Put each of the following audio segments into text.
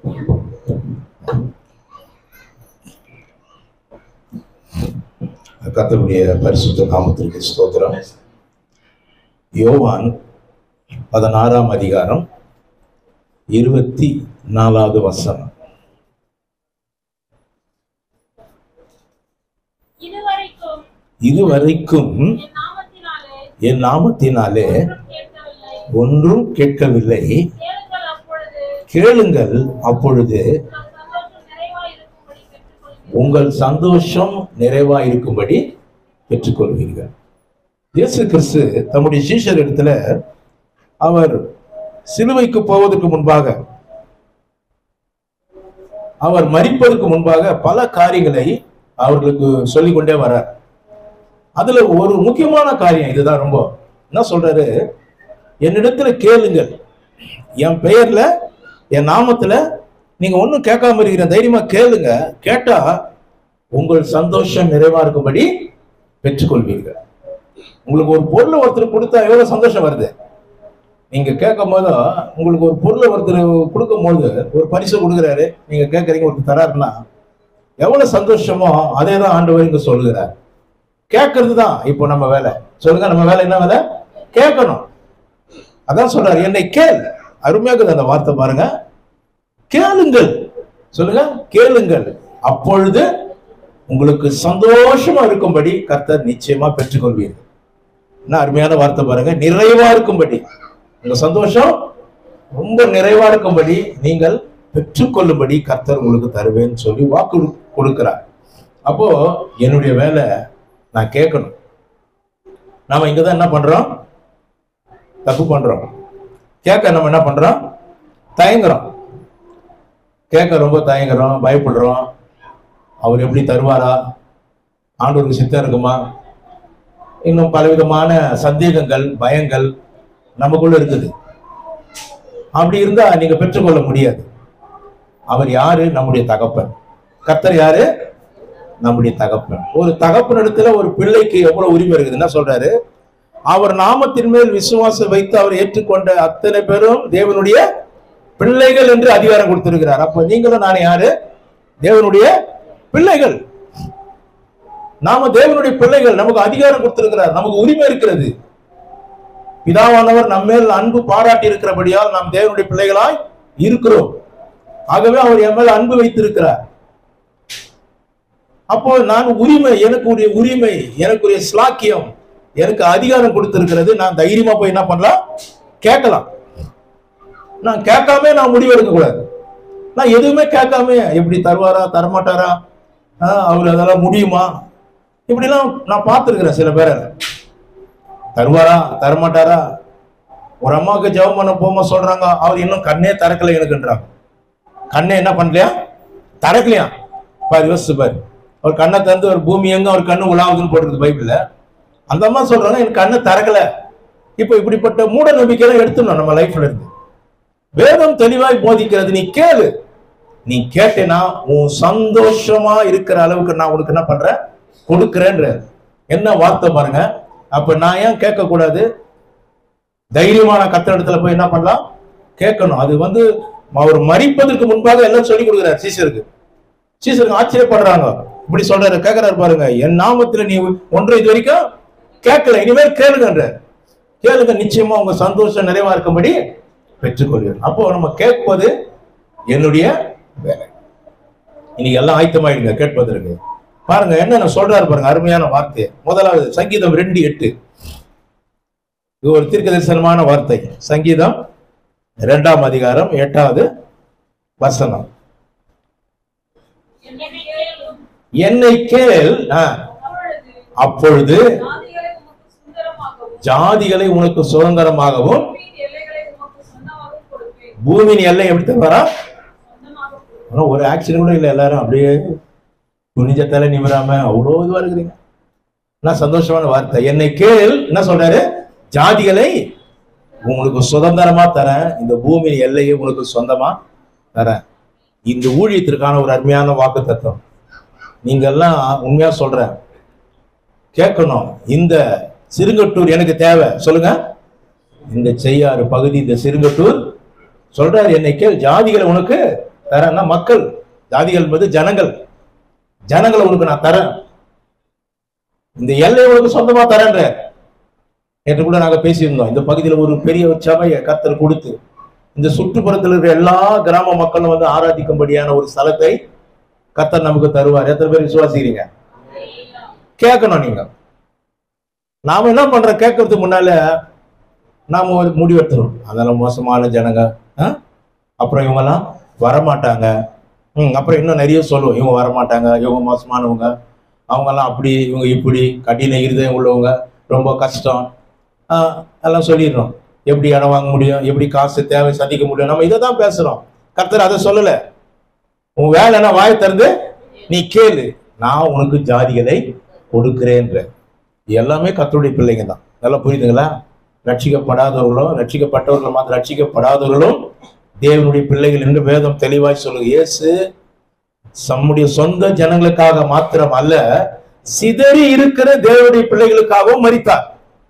கர்த்தருடைய பரிசுத்த நாமத்திற்கு ஸ்தோத்திரம் யோவான் பதினாறாம் அதிகாரம் இருபத்தி நாலாவது வசனம் இதுவரைக்கும் இதுவரைக்கும் என் நாமத்தினாலே என் நாமத்தினாலே ஒன்றும் கேட்கவில்லை ஒன்றும் கேட்கவில்லை கேளுங்கள் அப்பொழுது கேளுங்கள் அப்பொழுது உங்கள் சந்தோஷம் நிறைவாயிருக்கும்படி உங்கள் சந்தோஷம் நிறைவாயிருக்கும்படி பெற்றுக்கொள்வீர்கள் பெற்றுக்கொள்வீர்கள் இயேசு கிறிஸ்து தம்முடைய சீஷர் இடத்துல அவர் சிலுவைக்கு போவதற்கு முன்பாக அவர் மரிப்பதற்கு முன்பாக பல காரியங்களை அவர்களுக்கு சொல்லிக் கொண்டே வர்றார் அதுல ஒரு முக்கியமான காரியம் இதுதான் ரொம்ப என்ன சொல்றாரு என்னிடத்துல கேளுங்கள் என் பெயர்ல என் நாமத்துல நீங்க ஒண்ணும் கேட்காம இருக்கிற தைரியமா கேளுங்க கேட்டா உங்கள் சந்தோஷம் நிறைவா இருக்கும்படி பெற்றுக்கொள்வீர்கள் உங்களுக்கு ஒரு பொருளை ஒருத்தர் கொடுத்தா எவ்வளவு சந்தோஷம் வருது நீங்க கேட்கும் போது உங்களுக்கு ஒரு பொருளை ஒருத்தர் கொடுக்கும் போது ஒரு பரிசு கொடுக்குறாரு நீங்க கேட்கறீங்க ஒருத்தர் தராருன்னா எவ்வளவு சந்தோஷமோ அதே தான் ஆண்டவர் இங்க சொல்லுகிறார் கேட்கறது தான் இப்போ நம்ம வேலை சொல்லுங்க நம்ம வேலை என்ன வேலை கேட்கணும் அதான் சொல்றாரு என்னை கேள் அருமையா இருக்குது அந்த வார்த்தை பாருங்க கேளுங்கள் சொல்லுங்க கேளுங்கள் அப்பொழுது உங்களுக்கு சந்தோஷமா இருக்கும்படி கர்த்தர் நிச்சயமா பெற்றுக்கொள்வீர்கள் என்ன அருமையான வார்த்தை பாருங்க நிறைவா இருக்கும்படி உங்க சந்தோஷம் ரொம்ப நிறைவா இருக்கும்படி நீங்கள் பெற்றுக்கொள்ளும்படி கர்த்தர் உங்களுக்கு தருவேன்னு சொல்லி வாக்கு கொடு- கொடுக்கிறார் அப்போ என்னுடைய வேலை நான் கேட்கணும் நாம இங்கதான் என்ன பண்றோம் தப்பு பண்றோம் கேட்க நம்ம என்ன பண்றோம் தயங்குறோம் கேட்க ரொம்ப தயங்குறோம் பயப்படுறோம் அவர் எப்படி தருவாரா ஆண்டவருக்கு சித்தம் இருக்குமா இன்னும் பலவிதமான சந்தேகங்கள் பயங்கள் நமக்குள்ள இருக்குது அப்படி இருந்தா நீங்க பெற்றுக்கொள்ள முடியாது அவர் யாரு நம்முடைய தகப்பன் கர்த்தர் யாரு நம்முடைய தகப்பன் ஒரு தகப்பன் இடத்துல ஒரு பிள்ளைக்கு எவ்வளவு உரிமை இருக்குது என்ன சொல்றாரு அவர் நாமத்தின் மேல் விசுவாசம் வைத்து அவர் ஏற்றுக்கொண்ட அத்தனை பேரும் தேவனுடைய பிள்ளைகள் என்று அதிகாரம் கொடுத்திருக்கிறார் அப்ப நீங்களும் நான் யாரு தேவனுடைய பிள்ளைகள் நாம தேவனுடைய பிள்ளைகள் நமக்கு அதிகாரம் கொடுத்திருக்கிறார் நமக்கு உரிமை இருக்கிறது பிதாவானவர் நம்மேல் அன்பு பாராட்டி இருக்கிறபடியால் நாம் தேவனுடைய பிள்ளைகளாய் இருக்கிறோம் ஆகவே அவர் என் மேல் அன்பு வைத்திருக்கிறார் அப்போ நான் உரிமை எனக்கு உரிய உரிமை எனக்குரிய ஸ்லாக்கியம் எனக்கு அதிகாரம் கொடுத்திருக்கிறது நான் தைரியமா போய் என்ன பண்ணலாம் கேட்கலாம் நான் கேட்காம நான் முடிவெடுக்க கூடாது நான் எதுவுமே கேட்காம எப்படி தருவாரா தரமாட்டாரா ஆஹ் அவர் அதெல்லாம் முடியுமா இப்படிலாம் நான் பார்த்துருக்கிறேன் சில பேரை தருவாரா தரமாட்டாரா ஒரு அம்மாவுக்கு ஜெபம் பண்ண போகும்போது சொல்றாங்க அவர் இன்னும் கண்ணே திறக்கல எனக்குன்றாங்க கண்ணே என்ன பண்ணலையா திறக்கலையா பாரு யோசிச்சு பாரு அவர் கண்ணை திறந்து ஒரு பூமி எங்க அவர் கண்ணு உலாவுதுன்னு போட்டிருக்கு பைபிள்ல அந்த அம்மா சொல்றாங்க எனக்கு கண்ணை திறக்கல இப்போ இப்படிப்பட்ட மூட நம்பிக்கையெல்லாம் எடுத்துடணும் நம்ம லைஃப்ல இருந்து வேதம் தெளிவாய் போதிக்கிறது நீ கேளு நீ கேட்டேனா உன் சந்தோஷமா இருக்கிற அளவுக்கு நான் உனக்கு என்ன பண்றேன் கொடுக்கிறேன்ற என்ன வார்த்தை பாருங்க அப்ப நான் ஏன் கேட்க கூடாது தைரியமான கத்திரத்துல போய் என்ன பண்ணலாம் கேட்கணும் அது வந்து அவர் மறிப்பதற்கு முன்பாக எல்லாம் சொல்லி கொடுக்குறாரு சீசருக்கு சீசருக்கு ஆச்சரியப்படுறாங்க இப்படி சொல்றாரு கேட்கிறாரு பாருங்க என் நாமத்துல நீ ஒன்றை இது வரைக்கும் கேட்கல இனிமேல் கேளுங்கன்ற கேளுங்க நிச்சயமா உங்க சந்தோஷம் நிறைவா இருக்கும்படி பெற்றுக்கொள்வீர்கள் அப்போ நம்ம கேட்பது என்னுடைய வேலை இன்னைக்கு எல்லாம் ஆயத்தமாயிடுங்க கேட்பதற்கு பாருங்க என்ன சொல்றாரு பாருங்க அருமையான வார்த்தை முதலாவது சங்கீதம் ரெண்டு எட்டு இது ஒரு தீர்க்க தரிசனமான வார்த்தை சங்கீதம் இரண்டாம் அதிகாரம் எட்டாவது வசனம் என்னை கேளும் என்னை கேள் ஆ, அப்பொழுது அப்பொழுது ஜாதிகளை உனக்கு சுதந்திரமாகவும் ஜாதிகளை உனக்கு சுதந்திரமாகவும் பூமியின் எல்லைகளை உனக்கு சொந்தமாகவும் கொடுப்பேன் பூமியின் எல்லை எப்படி தருவாரா சொந்தமாக கொடுப்பேன் ஆனா ஒரு ஆக்சிடென்ட் கூட இல்லை எல்லாரும் அப்படியே குனிஞ்ச தலை நிமிராம அவ்வளோ இதுவா இருக்கிறீங்க என்ன சந்தோஷமான வார்த்தை என்னை கேள் என்ன சொல்றாரு ஜாதிகளை உங்களுக்கு சுதந்திரமா தரேன் இந்த பூமியின் எல்லையை உங்களுக்கு சொந்தமா தரேன் இந்த ஊழியத்திற்கான ஒரு அருமையான வாக்கு தத்துவம் நீங்க எல்லாம் உண்மையா சொல்றேன் கேட்கணும் இந்த சிறுங்கட்டூர் எனக்கு தேவை சொல்லுங்க இந்த செய்யாறு பகுதி இந்த சிறுங்கட்டூர் சொல்றாரு என்னை கேள் ஜாதிகளை உனக்கு தரேன்னா மக்கள் ஜாதிகள் என்பது ஜனங்கள் ஜனங்களை உனக்கு நான் தரேன் இந்த எல்லை உனக்கு சொந்தமா தரேன்ற நேற்று கூட நாங்க பேசியிருந்தோம் இந்த பகுதியில் ஒரு பெரிய ஒரு சபையை கத்தர் கொடுத்து இந்த சுற்றுப்புறத்தில் இருக்கிற எல்லா கிராம மக்களும் வந்து ஆராதிக்கும்படியான ஒரு ஸ்தலத்தை கத்தர் நமக்கு தருவார் எத்தனை பேர் விசுவாசிக்கிறீங்க கேட்கணும் நீங்க நாம என்ன பண்றோம் கேட்கறதுக்கு முன்னால நாம ஒரு முடிவெடுத்துறோம் அதெல்லாம் மோசமான ஜனங்க ஆ? அப்புறம் இவங்கெல்லாம் வரமாட்டாங்க ம் அப்புறம் இன்னும் நிறைய சொல்லுவோம் இவங்க வரமாட்டாங்க இவங்க மோசமானவங்க அவங்கெல்லாம் அப்படி இவங்க இப்படி கடின இருதயம் உள்ளவங்க ரொம்ப கஷ்டம் ஆ, எல்லாம் சொல்லிடுறோம் எப்படி இடம் வாங்க முடியும் எப்படி காசு தேவை சந்திக்க முடியும் நம்ம இதை தான் பேசுறோம் கர்த்தர் அதை சொல்லல உன் வேலை என்ன வாய் திறந்து நீ கேளு நான் உனக்கு ஜாதிகளை கொடுக்கிறேன்ற எல்லாமே கர்த்தருடைய பிள்ளைங்க தான் நல்லா புரியுதுங்களா ரட்சிக்கப்படாதவர்களும் ரட்சிக்கப்பட்டவர்களும் மாத்திரம் ரட்சிக்கப்படாதவர்களும் தேவனுடைய பிள்ளைகள் என்று வேதம் தெளிவாய் சொல்லுங்க இயேசு தம்முடைய சொந்த ஜனங்களுக்காக மாத்திரம் அல்ல சிதறி இருக்கிற தேவனுடைய பிள்ளைகளுக்காகவும் மரித்தார்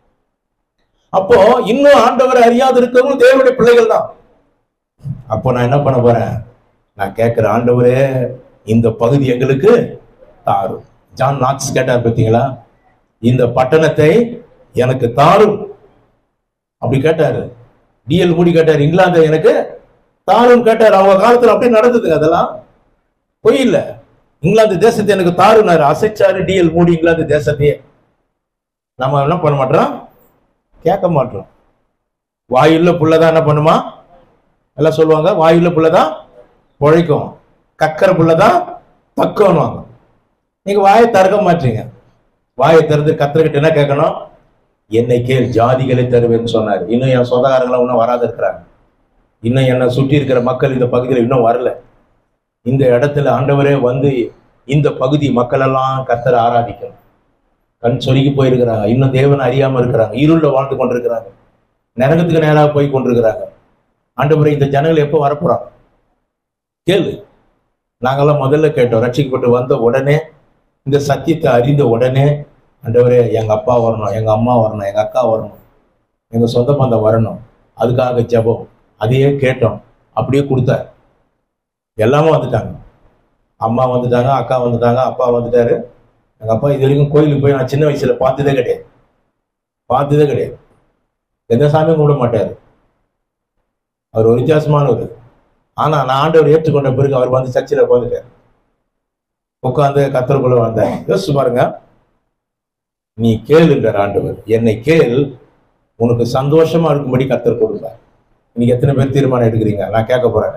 அப்போ இன்னும் ஆண்டவரை அறியாது இருக்கிறவங்க தேவனுடைய பிள்ளைகள் தான் அப்போ நான் என்ன பண்ண போறேன் நான் கேட்கிற ஆண்டவரே இந்த பகுதி எங்களுக்கு தாரும் ஜான் நாக்ஸ் கேட்டார் பார்த்தீங்களா இந்த பட்டணத்தை எனக்கு தாரும் அப்படி கேட்டாரு டிஎல் மூடி கேட்டார் இங்கிலாந்து எனக்கு தாரும் கேட்டார் அவங்க காலத்துல அப்படியே நடந்ததுங்க அதெல்லாம் பொய் இல்ல இங்கிலாந்து தேசத்தை எனக்கு தாருனாரு அசைச்சாரு டிஎல் மூடி இங்கிலாந்து தேசத்தையே நம்ம என்ன பண்ண மாட்டோம் கேட்க மாட்டோம் வாயுள்ள புள்ளதான் என்ன பண்ணுமா எல்லாம் சொல்லுவாங்க வாயுள்ள புள்ளதான் பொழைக்கும் கக்கற புள்ளதான் தக்கணுவாங்க நீங்க வாயை திறக்க மாட்டீங்க வாயை திறந்து கத்துக்கிட்டு என்ன கேட்கணும் என்னை கேள் ஜாதிகளை தருவேன்னு சொன்னார் இன்னும் என் சொந்தக்காரங்களாம் இன்னும் வராத இருக்கிறாங்க இன்னும் என்னை சுற்றி இருக்கிற மக்கள் இந்த பகுதியில் இன்னும் வரல இந்த இடத்துல ஆண்டவரே வந்து இந்த பகுதி மக்கள் எல்லாம் கத்தரை ஆராதிக்கணும் கண் சொருகி போயிருக்கிறாங்க இன்னும் தேவனை அறியாம இருக்கிறாங்க இருள்ல வாழ்ந்து கொண்டிருக்கிறாங்க நரகத்துக்கு நேராக போய் கொண்டிருக்கிறாங்க ஆண்டவரே இந்த ஜனங்கள் எப்போ வரப்போறாங்க கேளு நாங்கெல்லாம் முதல்ல கேட்டோம் ரட்சிக்கப்பட்டு வந்த உடனே இந்த சத்தியத்தை அறிந்த உடனே ஆண்டவரே எங்க அப்பா வரணும் எங்க அம்மா வரணும் எங்க அக்கா வரணும் எங்க சொந்த பந்தம் வரணும் அதுக்காக ஜெபம் அதையே கேட்டோம் அப்படியே கொடுத்தார் எல்லாமே வந்துட்டாங்க அம்மா வந்துட்டாங்க அக்கா வந்துட்டாங்க அப்பா வந்துட்டாரு எங்க அப்பா இது வரைக்கும் கோயிலுக்கு போய் நான் சின்ன வயசுல பார்த்ததே கிடையாது பார்த்ததே கிடையாது எந்த சாமியும் கும்பிட மாட்டாரு அவர் ஒரு வித்தியாசமானவர் ஆனா நான் ஆண்டவர் ஏற்றுக்கொண்ட பிறகு அவர் வந்து சர்ச்சில் உட்காந்துட்டார் உட்காந்து கத்தருக்குள்ள வந்தார் யோசிச்சு பாருங்க நீ கேளுன்றார் ஆண்டவர் என்னை கேள் உனக்கு சந்தோஷமா இருக்கும்படி கத்தர் கொடுப்பார் இன்னைக்கு எத்தனை பேர் தீர்மானம் எடுக்கிறீங்க நான் கேட்க போறேன்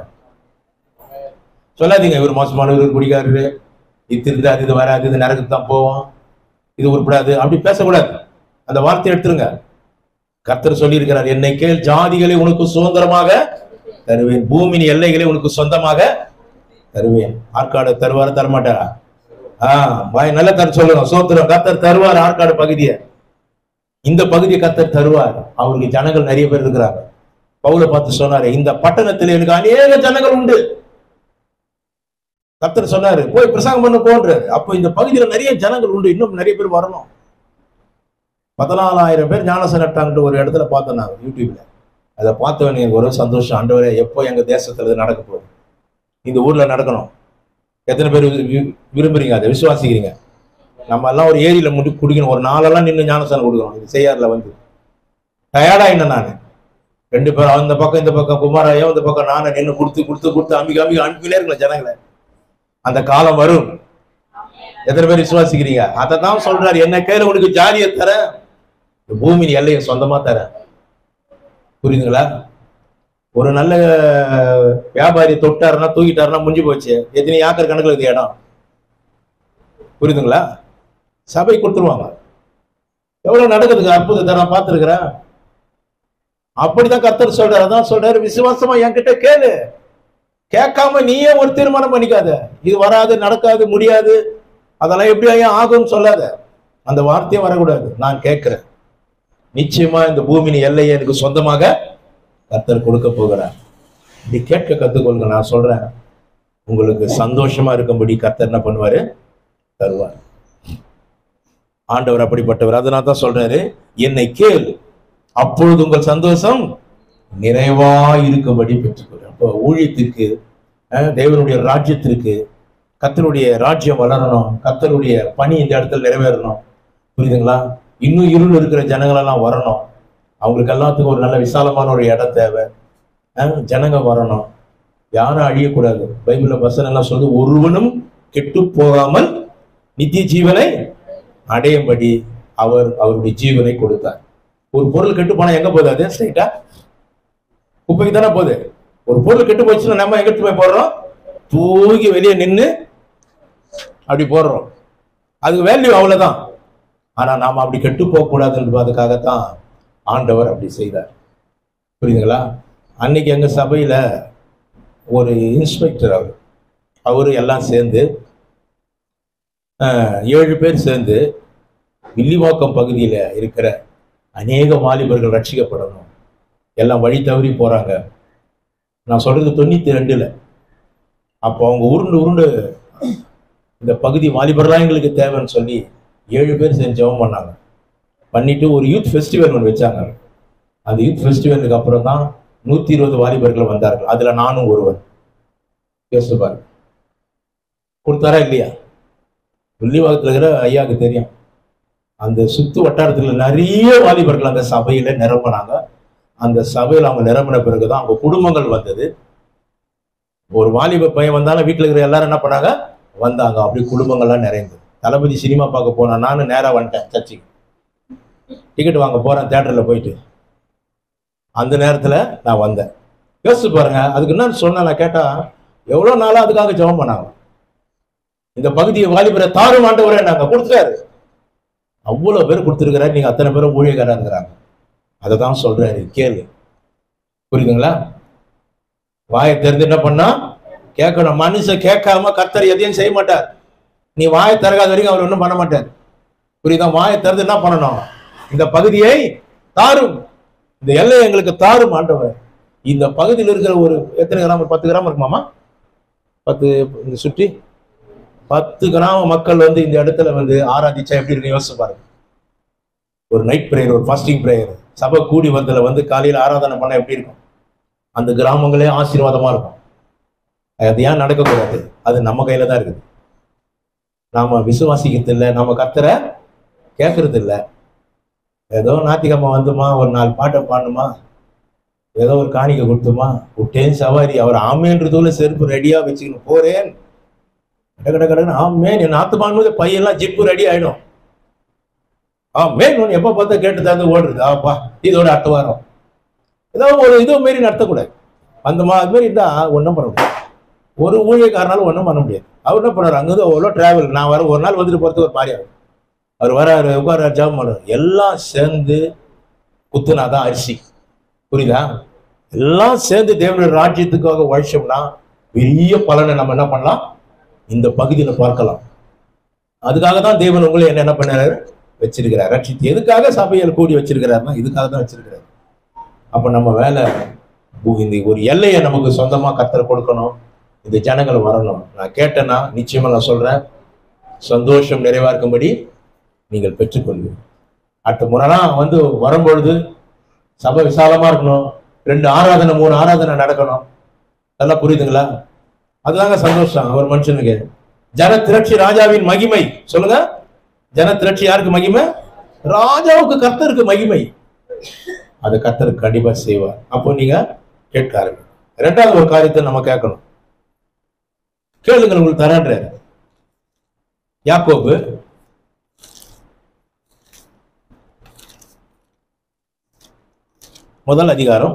சொல்லாதீங்க இவர் மோசமானவர் இவர் குடிக்காரரு இது திருந்தாது இது வராது இது நரகத்துக்கு தான் போவோம் இது உருப்படாது அப்படி பேசக்கூடாது அந்த வார்த்தையை எடுத்துருங்க கர்த்தர் சொல்லியிருக்கிறார் என்னை கேள் ஜாதிகளை உனக்கு சுதந்திரமாக தருவேன் பூமியின் எல்லைகளை உனக்கு சொந்தமாக தருவேன் ஆற்காடு தருவார தரமாட்டாரா ஆ வாய் நல்ல கருத்து சொல்லுங்க சோத்திரம் கர்த்தர் தருவார் ஆற்காடு பகுதியை இந்த பகுதியை கர்த்தர் தருவார் அவருக்கு ஜனங்கள் நிறைய பேர் இருக்கிறாங்க பவுலை பார்த்து சொன்னாரு இந்த பட்டணத்தில் எனக்கு அநேக ஜனங்கள் உண்டு கர்த்தர் சொன்னாரு போய் பிரசங்கம் பண்ண போன்றாரு அப்போ இந்த பகுதியில நிறைய ஜனங்கள் உண்டு இன்னும் நிறைய பேர் வரணும் பதினாலாயிரம் பேர் ஞானச நட்டாங்கட்டு ஒரு இடத்துல பார்த்தேன் நான் யூடியூப்ல அதை பார்த்தவன் எனக்கு ஒரு சந்தோஷம் ஆண்டவரே எப்போ எங்க தேசத்துல இது நடக்க போகுது இந்த ஊர்ல நடக்கணும் எத்தனை பேர் வி- வி- விரும்புறீங்க அதை விசுவாசிக்கிறீங்க நம்ம எல்லாம் ஒரு ஏரியில முடி குடிக்கணும் ஒரு நாளெல்லாம் நின்று ஞானசானம் கொடுக்கணும் இது செய்யாறுல வந்து டயர்டா என்ன நான் ரெண்டு பேரும் அந்த பக்கம் இந்த பக்கம் குமாராயம் இந்த பக்கம் நானே நின்று கொடுத்து கொடுத்து கொடுத்து அம்பிக்க அம்பிக்க அனுப்பிலே இருக்கல ஜனங்களை அந்த காலம் வரும் எத்தனை பேர் விசுவாசிக்கிறீங்க அதை தான் சொல்றாரு என்ன கேளு உனக்கு ஜாதியை தர பூமியின் எல்லையை சொந்தமா தர புரியுதுங்களா ஒரு நல்ல வியாபாரி தொட்டாருன்னா தூக்கிட்டாருன்னா முடிஞ்சு போச்சு எத்தனை ஏக்கர் கணக்குல இது இடம் புரியுதுங்களா சபை கொடுத்துருவாங்க எவ்வளவு நடக்குதுங்க அற்புதத்தை நான் பார்த்திருக்கிறேன் அப்படிதான் கர்த்தர் சொல்றாரு அதான் சொல்றாரு விசுவாசமா என்கிட்ட கேளு கேட்காம நீயே ஒரு தீர்மானம் பண்ணிக்காத இது வராது நடக்காது முடியாது அதெல்லாம் எப்படி ஐயா ஆகும்னு சொல்லாத அந்த வார்த்தையும் வரக்கூடாது நான் கேட்கிறேன் நிச்சயமா இந்த பூமியின் எல்லையை எனக்கு சொந்தமாக கர்த்தர் கொடுக்க போகிறார் இப்படி கேட்க கத்துக்கொள்ளுங்க நான் சொல்றேன் உங்களுக்கு சந்தோஷமா இருக்கும்படி கர்த்தர் என்ன பண்ணுவாரு தருவார் ஆண்டவர் அப்படிப்பட்டவர் அதனால தான் சொல்றாரு என்னை கேள் அப்பொழுது உங்கள் சந்தோஷம் நிறைவா இருக்கும்படி பெற்றுக்கொள் அப்போ ஊழியத்துக்கு அஹ், தேவனுடைய ராஜ்யத்திற்கு கத்தருடைய ராஜ்யம் வளரணும் கத்தருடைய பணி இந்த இடத்துல நிறைவேறணும் புரியுதுங்களா இன்னும் இருள் இருக்கிற ஜனங்களெல்லாம் வரணும் அவங்களுக்கு எல்லாத்துக்கும் ஒரு நல்ல விசாலமான ஒரு இடம் தேவை அஹ், ஜனங்க வரணும் யாரும் அழியக்கூடாது பைபிள்ல வசனம் எல்லாம் சொல்லுது ஒருவனும் கெட்டு போகாமல் நித்திய ஜீவனை அடையும்படி அவர் அவருடைய ஜீவனை கொடுத்தார் ஒரு பொருள் கெட்டு போனா எங்க போகுது அது ஸ்ட்ரைட்டா குப்பைக்கு தானே போகுது ஒரு பொருள் கெட்டு போச்சுன்னா நம்ம எங்க எடுத்து போய் போடுறோம் தூக்கி வெளியே நின்று அப்படி போடுறோம் அதுக்கு வேல்யூ அவ்வளவுதான் ஆனா நாம அப்படி கெட்டு போக கூடாதுன்றதுக்காகத்தான் ஆண்டவர் அப்படி செய்தார் புரியுதுங்களா அன்னைக்கு எங்க சபையில ஒரு இன்ஸ்பெக்டர் அவர் அவரு எல்லாம் சேர்ந்து அஹ், ஏழு பேர் சேர்ந்து வில்லிவாக்கம் பகுதியில இருக்கிற அநேக வாலிபர்கள் ரட்சிக்கப்படணும் எல்லாம் வழி தவறி போறாங்க நான் சொல்றது தொண்ணூத்தி ரெண்டுல அப்போ அவங்க உருண்டு உருண்டு இந்த பகுதி வாலிபர்லாம் எங்களுக்கு தேவைன்னு சொல்லி ஏழு பேர் சேர்ந்து ஜெபம் பண்ணாங்க பண்ணிட்டு ஒரு யூத் ஃபெஸ்டிவல் ஒன்று வச்சாங்க அந்த யூத் ஃபெஸ்டிவலுக்கு அப்புறம் தான் நூத்தி இருபது வாலிபர்கள் வந்தார்கள் அதுல நானும் ஒருவன் யோசிச்சு பாருங்க கொடுத்தாரா இல்லையா வில்லிவாக்கத்தில் இருக்கிற ஐயாவுக்கு தெரியும் அந்த சுத்து வட்டாரத்துல நிறைய வாலிபர்கள் அந்த சபையில நிரம்பினாங்க அந்த சபையில அவங்க நிரம்பின பிறகுதான் அவங்க குடும்பங்கள் வந்தது ஒரு வாலிப பையன் வந்தாலும் வீட்டுல இருக்கிற எல்லாரும் என்ன பண்ணாங்க வந்தாங்க அப்படி குடும்பங்கள்லாம் நிறைந்தது தளபதி சினிமா பார்க்க போனேன் நானும் நேரா வந்துட்டேன் சர்ச்சுக்கு டிக்கெட் வாங்க போறேன் தேட்டர்ல போயிட்டு அந்த நேரத்துல நான் வந்தேன் யோசிச்சு பாருங்க அதுக்கு என்ன சொன்னேன் நான் கேட்டா எவ்வளவு நாளா அதுக்காக ஜெபம் பண்ணாங்க இந்த பகுதியை வாலிபரை தாரும் ஆண்டவரே நாங்க கொடுத்துட்டாரு அவ்வளவு பேர் கொடுத்துருக்கிறாரு நீங்க அத்தனை பேரும் ஊழியக்காரா இருக்கிறாங்க அதை தான் சொல்றாரு கேளு புரியுதுங்களா வாயை திறந்து என்ன பண்ணா கேட்கணும் மனுஷன் கேட்காம கர்த்தர் எதையும் செய்ய மாட்டார் நீ வாயை திறக்காத வரைக்கும் அவர் ஒன்றும் பண்ண மாட்டார் புரியுதா வாயை திறந்து என்ன பண்ணணும் இந்த பகுதியை தாரும் இந்த எல்லையை எங்களுக்கு தாரும் ஆண்டவர் இந்த பகுதியில் இருக்கிற ஒரு எத்தனை கிராம் ஒரு பத்து கிராம் இருக்குமாமா பத்து இந்த சுற்றி பத்து கிராம மக்கள் வந்து இந்த இடத்துல வந்து ஆராதிச்சா எப்படி இருக்கு யோசிச்சு பாருங்க ஒரு நைட் பிரேயர் ஒரு ஃபாஸ்டிங் பிரேயர் சபை கூடி வந்ததுல வந்து காலையில ஆராதனை பண்ண எப்படி இருக்கும் அந்த கிராமங்களே ஆசீர்வாதமா இருக்கும் அது ஏன் நடக்கக்கூடாது அது நம்ம கையில தான் இருக்குது நாம விசுவாசிக்கிறது இல்லை நம்ம கத்தரை கேட்கறது இல்லை ஏதோ ஞாத்திகம்மா வந்துமா ஒரு நாலு பாட்டை பாடணுமா ஏதோ ஒரு காணிக்கை கொடுத்துமா விட்டேன் சவாரி அவர் ஆமேன்றதுல செருப்பு ரெடியா வச்சுக்கணும் போறேன் கட கட கடன்னு ஆமேன் என் ஆத்துமான் போது பையெல்லாம் ஜிப்பு ரெடி ஆயிடும் ஆமேன் ஒன்று எப்போ பார்த்தா கேட்டு தந்து ஓடுறது ஆப்பா இதோட அடுத்த வாரம் ஏதோ ஒரு இது மாரி நடத்தக்கூடாது அந்த மா அது மாதிரி இருந்தா ஒன்றும் பண்ண முடியாது ஒரு ஊழியக்காரனால ஒன்றும் பண்ண முடியாது அவர் என்ன பண்ணாரு அங்கே அவ்வளோ டிராவல் நான் வர ஒரு நாள் வந்துட்டு போகிறதுக்கு ஒரு மாதிரி ஆகும் அவர் வராரு உட்கார ஜாப் பண்ணுவார் எல்லாம் சேர்ந்து குத்துனாதான் அரிசி புரியுதா எல்லாம் சேர்ந்து தேவனுடைய ராஜ்யத்துக்காக உழைச்சோம்னா பெரிய பலனை நம்ம என்ன பண்ணலாம் இந்த பகுதியில பார்க்கலாம் அதுக்காக தான் தேவன் உங்களை என்ன என்ன பண்ணாரு வச்சிருக்கிறார் ரட்சித்து எதுக்காக சபையில் கூடி வச்சிருக்கிறாருன்னா இதுக்காக தான் வச்சிருக்கிறார் அப்ப நம்ம வேலை பூ- இந்த ஒரு எல்லையை நமக்கு சொந்தமா கத்தர் கொடுக்கணும் இந்த ஜனங்கள் வரணும் நான் கேட்டேன்னா நிச்சயமா நான் சொல்றேன் சந்தோஷம் நிறைவா இருக்கும்படி நீங்கள் பெற்றுக்கொள்வீர்கள் அடுத்த முறைலாம் வந்து வரும்பொழுது சபை விசாலமா இருக்கணும் ரெண்டு ஆராதனை மூணு ஆராதனை நடக்கணும் அதெல்லாம் புரியுதுங்களா அதுதாங்க சந்தோஷம் ஒரு மனுஷனுக்கு ஜன திரட்சி ராஜாவின் மகிமை சொல்லுங்க ஜன திரட்சி யாருக்கு மகிமை ராஜாவுக்கு கர்த்தருக்கு மகிமை அது கர்த்தருக்கு கண்டிப்பா செய்வார் அப்போ நீங்க கேட்க ஆரம்பி ரெண்டாவது ஒரு காரியத்தை நம்ம கேட்கணும் கேளுங்கள் உங்களுக்கு தரேன்றாரு யாக்கோபு முதல் அதிகாரம்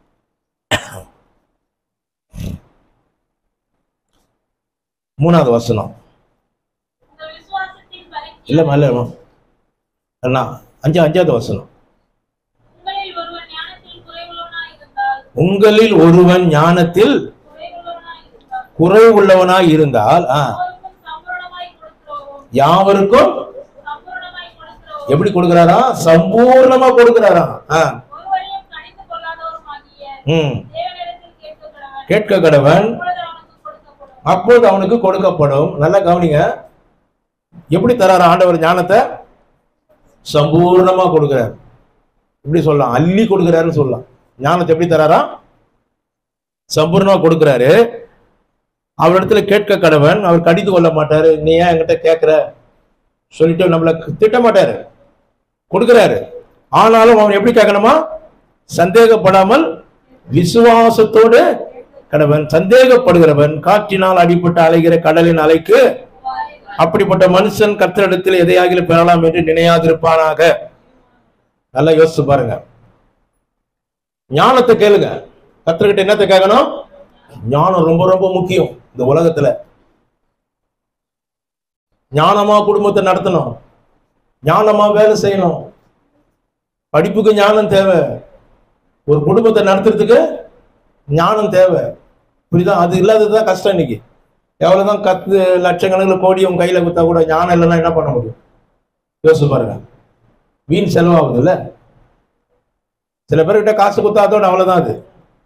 மூணாவது வசனம் உங்கள் விசுவாசத்தின் பரீட்சை இல்ல மேல அண்ணா அஞ்சா அஞ்சாவது வசனம் உங்களில் ஒருவன் ஞானத்தில் குறைவுள்ளவனாய் இருந்தால் உங்களில் ஒருவன் ஞானத்தில் குறைவுள்ளவனாய் இருந்தால் குறைவுள்ளவனாய் இருந்தால் ஆ, அவருக்கும் சம்பூரணமாய் கொடுக்கிறோம் யாவருக்கும் சம்பூரணமாய் கொடுக்கிறோம் எப்படி கொடுக்கிறாரா சம்பூர்ணமா கொடுக்கிறாரா ஆ, ஒருவரையும் கணிந்து கொள்ளாதவருமாகிய ம் தேவனிடத்தில் கேட்கிறவன் கேட்க கடவன் அப்பொழுது அவனுக்கு கொடுக்கப்படும் அப்போது அவனுக்கு கொடுக்கப்படும் நல்லா கவனிங்க எப்படி தராரா ஆண்டவர் ஞானத்தை சம்பூர்ணமா கொடுக்கிறார் இப்படி சொல்லலாம் அள்ளி கொடுக்கிறாருன்னு சொல்லலாம் ஞானத்தை எப்படி தராரா சம்பூர்ணமா கொடுக்கிறாரு அவரிடத்துல கேட்க கடவன் அவர் கடிந்து கொள்ள மாட்டாரு நீ ஏன் என்கிட்ட கேட்கிற சொல்லிட்டு நம்மள திட்ட மாட்டாரு கொடுக்கிறாரு ஆனாலும் அவன் எப்படி கேட்கணுமா சந்தேகப்படாமல் விசுவாசத்தோடு கடவன் சந்தேகப்படுகிறவன் காற்றினால் அடிபட்டு அலைகிற கடலின் அலைக்கு அப்படிப்பட்ட மனுஷன் கர்த்தரிடத்தில் எதையாகிலும் பெறலாம் என்று நினையாதிருப்பானாக நல்லா யோசிச்சு பாருங்க ஞானத்தை கேளுங்க கர்த்தர்கிட்ட என்னத்தை கேட்கணும் ஞானம் ரொம்ப ரொம்ப முக்கியம் இந்த உலகத்துல ஞானமா குடும்பத்தை நடத்தணும் ஞானமா வேலை செய்யணும் படிப்புக்கு ஞானம் தேவை ஒரு குடும்பத்தை நடத்துறதுக்கு ஞானம் தேவை புரியுதா அது இல்லாததுதான் கஷ்டம் இன்னைக்கு எவ்வளவுதான் கத்து லட்சக்கணக்கில் கோடி உங்க கையில கொடுத்தா கூட ஞானம் இல்லைன்னா என்ன பண்ண முடியும் யோசிச்சு பாருங்க வீண் செலவாகுது இல்ல சில பேர்கிட்ட காசு கொடுத்தா அதோட அவ்வளவுதான் அது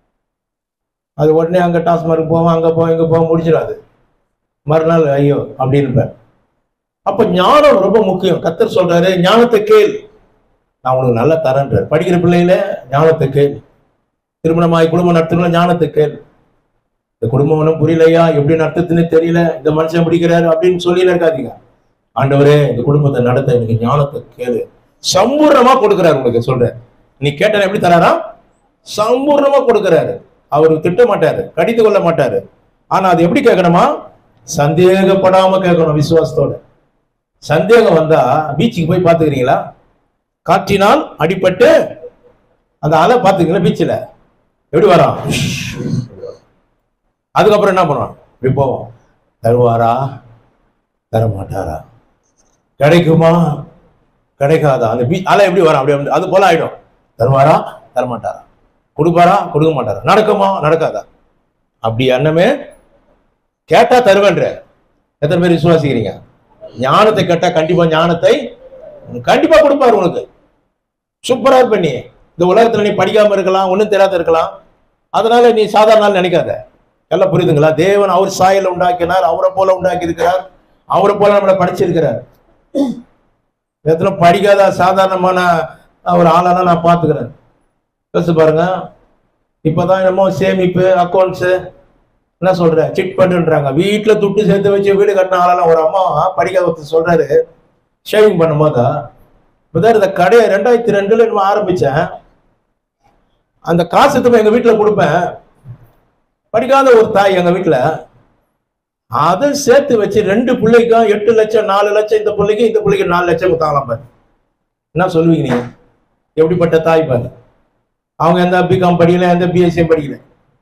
அது உடனே அங்க டாஸ்மார்க் போவோம் அங்க போவோம் இங்க போவோம் முடிச்சிடாது மறுநாள் ஐயோ அப்படின்னு அப்ப ஞானம் ரொம்ப முக்கியம் கத்தர் சொல்றாரு ஞானத்தை கேள் நான் உனக்கு நல்லா தரேன்றார் படிக்கிற பிள்ளைகள ஞானத்தை கேள் திருமணமாய் குடும்பம் நடத்தணும் ஞானத்தை கேள் இந்த குடும்பம் ஒன்றும் புரியலையா எப்படி நடத்துதுன்னு தெரியல இந்த மனுஷன் பிடிக்கிறாரு அப்படின்னு சொல்லி இருக்காதீங்க ஆண்டவரே இந்த குடும்பத்தை நடத்த எனக்கு ஞானத்தை கேளு சம்பூர்ணமா கொடுக்கிறாரு உனக்கு சொல்றேன் நீ கேட்டன எப்படி தராரா சம்பூர்ணமா கொடுக்கிறாரு அவர் திட்ட மாட்டாரு கடித்து கொள்ள மாட்டாரு ஆனா அது எப்படி கேட்கணுமா சந்தேகப்படாம கேட்கணும் விசுவாசத்தோட சந்தேகம் வந்தா பீச்சுக்கு போய் பாத்துக்கிறீங்களா காற்றினால் அடிபட்டு அந்த அலை பாத்துக்கிறீங்களா பீச்சில் எப்படி வரான் அதுக்கப்புறம் என்ன பண்ணுவான் இப்படி போவோம் தருவாரா தர மாட்டாரா கிடைக்குமா கிடைக்காதா அந்த பீ அலை எப்படி வரும் அப்படி வந்து- அது போல ஆயிடும் தருவாரா தர மாட்டாரா கொடுப்பாரா கொடுக்க மாட்டாரா நடக்குமா நடக்காதா அப்படி எண்ணமே கேட்டா தருவேன்ற எத்தனை பேர் விசுவாசிக்கிறீங்க ஞானத்தை கேட்டா கண்டிப்பா ஞானத்தை கண்டிப்பா கொடுப்பாரு உனக்கு சூப்பரா இருப்ப நீ இந்த உலகத்துல நீ படிக்காம இருக்கலாம் ஒண்ணும் தெரியாத இருக்கலாம் அதனால நீ சாதாரண நாள் நினைக்காத எல்லாம் புரியுதுங்களா தேவன் அவர் சாயல உண்டாக்கினார் அவரை போல உண்டாக்கி இருக்கிறார் அவரை போல நம்மளை படிச்சிருக்கிறார் எத்தனை படிக்காத சாதாரணமான ஒரு ஆளெல்லாம் நான் பார்த்துக்கிறேன் யோசிச்சு பாருங்க இப்பதான் என்னமோ சேமிப்பு அக்கௌண்ட்ஸ் என்ன சொல்ற சிட் பண்ணுன்றாங்க வீட்டுல துட்டு சேர்த்து வச்சு வீடு கட்டின ஆளெல்லாம் ஒரு அம்மா படிக்காத ஒருத்தர் சொல்றாரு ஷேவிங் பண்ணும்போது இப்பதான் இந்த கடையை ரெண்டாயிரத்தி ரெண்டுல நம்ம ஆரம்பிச்சேன் அந்த காசு எடுத்து எங்க வீட்டுல கொடுப்பேன் படிக்காத ஒரு தாய் எங்க வீட்டுல அதை சேர்த்து வச்சு ரெண்டு பிள்ளைக்கும் எட்டு லட்சம் நாலு லட்சம் இந்த பிள்ளைக்கு இந்த பிள்ளைக்கு நாலு லட்சம் கொடுத்தாங்களாம் பாரு என்ன சொல்லுவீங்க நீங்க எப்படிப்பட்ட தாய் பாரு அவங்க எந்த பிகாம் படிக்கல எந்த பிஎஸ்சியும் படிக்கல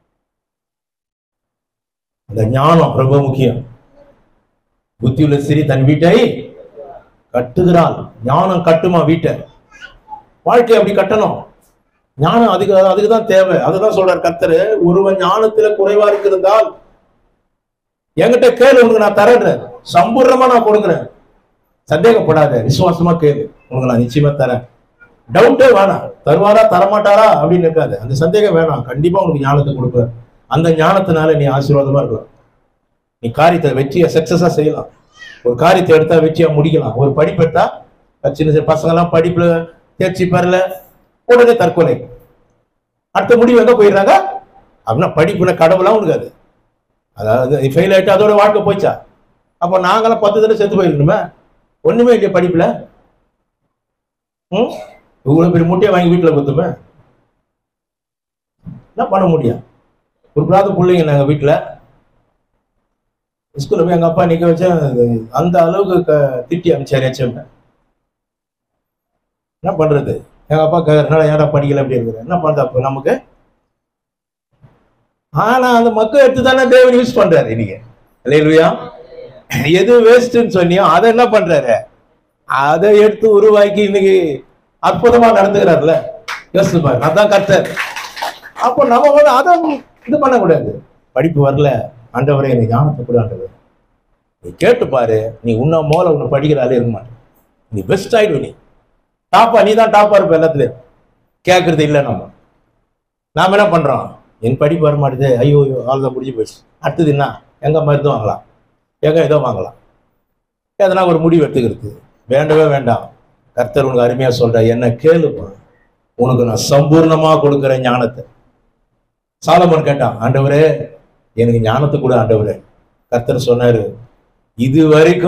அந்த ஞானம் ரொம்ப முக்கியம் புத்தியுள்ள சிறி தன் வீட்டை கட்டுகிறாள் ஞானம் கட்டுமா வீட்டை வாழ்க்கையை அப்படி கட்டணும் ஞானம் அதுக்கு அதுக்கு தான் தேவை அதுதான் சொல்றார் கர்த்தரு ஒருவன் ஞானத்துல குறைவா இருக்கிறதால் என்கிட்ட கேளு உனக்கு நான் தரேன் சம்பூர்ணமா நான் கொடுக்குறேன் சந்தேகப்படாத விசுவாசமா கேளு உனக்கு நான் நிச்சயமா தரேன் டவுட்டே வேணாம் தருவாரா தரமாட்டாரா அப்படின்னு இருக்காது அந்த சந்தேகம் வேணாம் கண்டிப்பா உனக்கு ஞானத்தை கொடுப்பேன் அந்த ஞானத்தினால நீ ஆசீர்வாதமா இருக்கலாம் நீ காரியத்தை வெற்றியை சக்சஸா செய்யலாம் ஒரு காரியத்தை எடுத்தா வெற்றியா முடிக்கலாம் ஒரு படிப்பு எடுத்தா சின்ன சின்ன பசங்க எல்லாம் படிப்புல தேர்ச்சி பெறல உடனே தற்கொலை அடுத்த முடிவு எங்க போயிடுறாங்க அப்படின்னா படிப்புல கடவுளா உனக்கு அது அதாவது ஃபெயில் ஆயிட்டு அதோட வாழ்க்கை போச்சா அப்போ நாங்களாம் பத்து தடவை செத்து போயிருக்கணுமே ஒண்ணுமே இல்லையா படிப்புல ம் இவ்வளவு பெரிய முட்டையை வாங்கி வீட்டுல குத்துமே என்ன பண்ண முடியும் ஒரு பிராத பிள்ளைங்க நாங்க வீட்டுல ஸ்கூல்ல போய் எங்க அப்பா நிக்க வச்சா அந்த அளவுக்கு க- திட்டி அனுப்பிச்சாரு HM. என்ன பண்றது எங்க அப்பா கேட்கறதுனால ஏடா படிக்கல அப்படி இருக்குது என்ன பண்றது அப்போ நமக்கு ஆனா அந்த மக்கள் எடுத்து தானே தேவன் யூஸ் பண்றாரு இன்னைக்கு இல்லையா எது வேஸ்ட்னு சொன்னியோ அதை என்ன பண்றாரு அதை எடுத்து உருவாக்கி இன்னைக்கு அற்புதமா நடந்துக்கிறாருல யோசிச்சு பாரு அதான் கர்த்தர் அப்போ நம்ம வந்து அதை இது பண்ணக்கூடாது படிப்பு வரல ஆண்டவரே எனக்கு ஞானத்தை கூட ஆண்டவர் நீ கேட்டு பாரு நீ உன்ன மோல உன்னை படிக்கிறாலே இருக்க மாட்டேன் நீ பெஸ்ட் ஆயிடுவ நீ டாப்பா நீ தான் டாப்பா இருப்ப எல்லாத்துலயும் கேட்கறது இல்லை நம்ம நாம என்ன பண்றோம் என் படிப்பு வர மாட்டேது ஐயோ ஐயோ ஆள் முடிஞ்சு போயிடுச்சு அடுத்தது என்ன எங்க மருந்து வாங்கலாம் எங்க ஏதோ வாங்கலாம் எதனா ஒரு முடிவு எடுத்துக்கிறது வேண்டவே வேண்டாம் கர்த்தர் உனக்கு அருமையா சொல்ற என்ன கேளுப்பா உனக்கு நான் சம்பூர்ணமா கொடுக்குறேன் ஞானத்தை சாலமன் கேட்டான் ஆண்டவரே எனக்கு ஞானத்தை கூட ஆண்டவரே கர்த்தர் சொன்னாரு இது வரைக்கும்